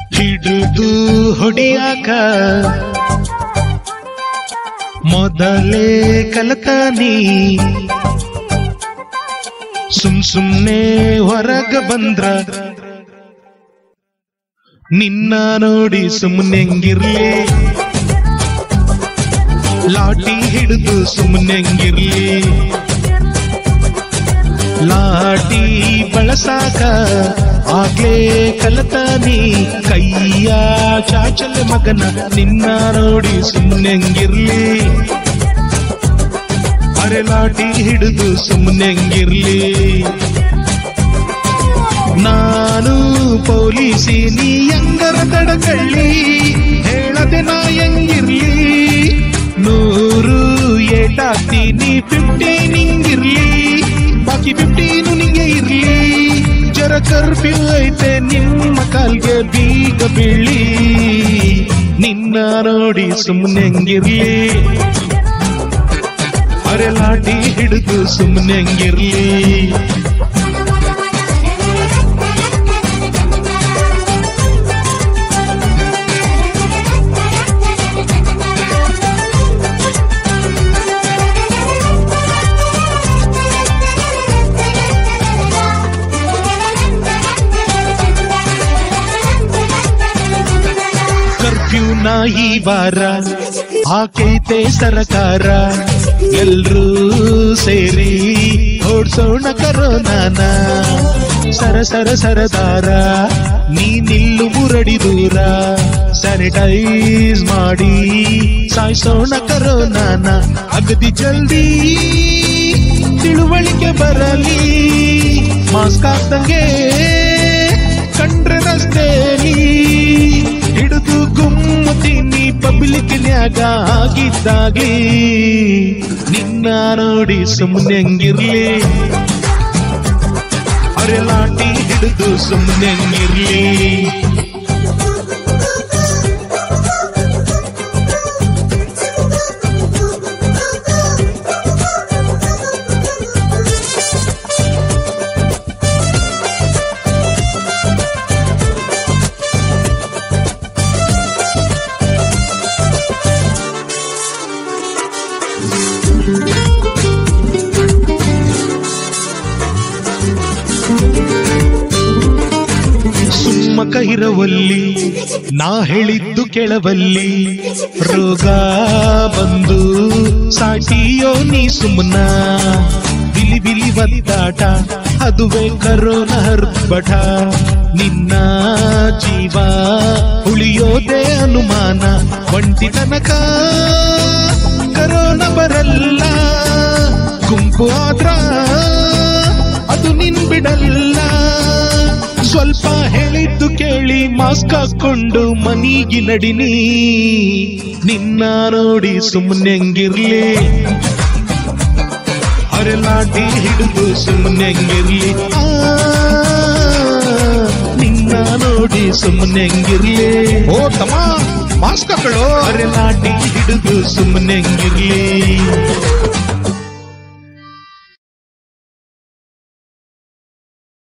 ಹಿಡಿದು ಹೊಡಿಯಾಕ ಮೊದಲೇ ಕಲತಾನಿ ಸುಮ್ ಸುಮ್ನೆ ಹೊರಗ ಬಂದ್ರ ನಿನ್ನ ನೋಡಿ ಸುಮ್ಮನೆಂಗಿರ್ಲಿ ಲಾಟಿ ಹಿಡಿದು ಸುಮ್ಮನೆಂಗಿರ್ಲಿ ಲಾಟಿ ಬಳಸಾಕ ಆಗ್ಲೇ ಕಲತಾನಿ ಕೈಯ ಚಾಚಲ ಮಗನ ನಿನ್ನ ನೋಡಿ ಸುಮ್ಮನೆಂಗಿರ್ಲಿ ಅರೆ ಲಾಟಿ ಹಿಡಿದು ಸುಮ್ಮನೆಂಗಿರ್ಲಿ ನಾನು ಪೊಲೀಸಿ ನೀ ಎಂಗರ ತಡಕಳ್ಳಿ ಹೇಳದೆ ನಾ ಹೆಂಗಿರ್ಲಿ ನೂರು ಏಟಾಗ್ತೀನಿ ಫಿಫ್ಟಿ ನಿಂಗಿರ್ಲಿ ಬಾಕಿ ಫಿಫ್ಟೀನು ನಿಂಗೆ ಇರ್ಲಿ ಜರ ಕರ್ಫ್ಯೂ ಐತೆ ನಿಮ್ಮ ಕಾಲ್ಗೆ ಬೀಗ ಬೀಳಿ ನಿನ್ನ ನೋಡಿ ಸುಮ್ಮನೆಂಗಿರ್ಲಿ ಅರೆ ಲಾಟಿ ಹಿಡಿದು ಸುಮ್ಮನೆಂಗಿರ್ಲಿ ಕರ್ಫ್ಯೂನ ಈ ವಾರ ಹಾಕೈತೆ ಸರಕಾರ ಎಲ್ರೂ ಸೇರಿ ಓಡ್ಸೋಣ ಕರೋನಾನ ಸರ ಸರ ಸರದಾರ ನೀ ನಿಲ್ಲು ಮುರಡಿ ದೂರ ಸ್ಯಾನಿಟೈಸ್ ಮಾಡಿ ಸಾಯಿಸೋಣ ಕರೋನಾನ ಅಗದಿ ಜಲ್ದಿ ತಿಳುವಳಿಕೆ ಬರಲಿ ಮಾಸ್ಕ್ ಹಾಕ್ದಂಗೆ ಕಂಡ್ರೆ ರಸ್ತೆಲಿ ಹಿಡಿದು ಗುಮ್ಮತೀನಿ ಪಬ್ಲಿಕ್ನ್ಯಾಗ ಆಗಿದ್ದಾಗಿ ನಿನ್ನ ನೋಡಿ ಸುಮ್ಮನೆಂಗಿರ್ಲಿ ಅರೆ ಲಾಟಿ ಹಿಡಿದು ಸುಮ್ಮನೆಂಗಿರ್ಲಿ ಸುಮ್ಮಕ ಇರವಲ್ಲಿ ನಾ ಹೇಳಿದ್ದು ಕೆಳವಲ್ಲಿ ರೋಗ ಬಂದು ಸಾಟಿಯೋ ನೀ ಸುಮ್ಮನ ಬಿಲಿ ಬಿಲಿ ಒದ್ದಾಟ ಅದುವೇ ಕರೋನ ಹರ್ಬಟ ನಿನ್ನ ಜೀವ ಉಳಿಯೋದೇ ಅನುಮಾನ ಒಂಟಿ ತನಕ ಕರೋನ ಬರಲ್ಲ ಗುಂಪು ಆದ್ರ ಅದು ನಿನ್ ಬಿಡಲ್ಲ ಸ್ವಲ್ಪ ಹೇಳಿದ್ದು ಕೇಳಿ ಮಾಸ್ಕ್ ಹಾಕೊಂಡು ಮನಿಗೆ ನಡಿನಿ ನಿನ್ನ ನೋಡಿ ಸುಮ್ಮನೆಂಗಿರ್ಲಿ ಅರೆ ಲಾಟಿ ಹಿಡಿದು ಸುಮ್ಮನೆಂಗಿರ್ಲಿ ಆ, ನಿನ್ನ ನೋಡಿ ಸುಮ್ಮನೆಂಗಿರ್ಲಿ ಓ ತಮ್ಮ ಮಾಸ್ಕ್ ಹಾಕೊಳ್ಳು ಅರೆ ಲಾಟಿ ಹಿಡಿದು ಸುಮ್ಮನೆಂಗಿರ್ಲಿ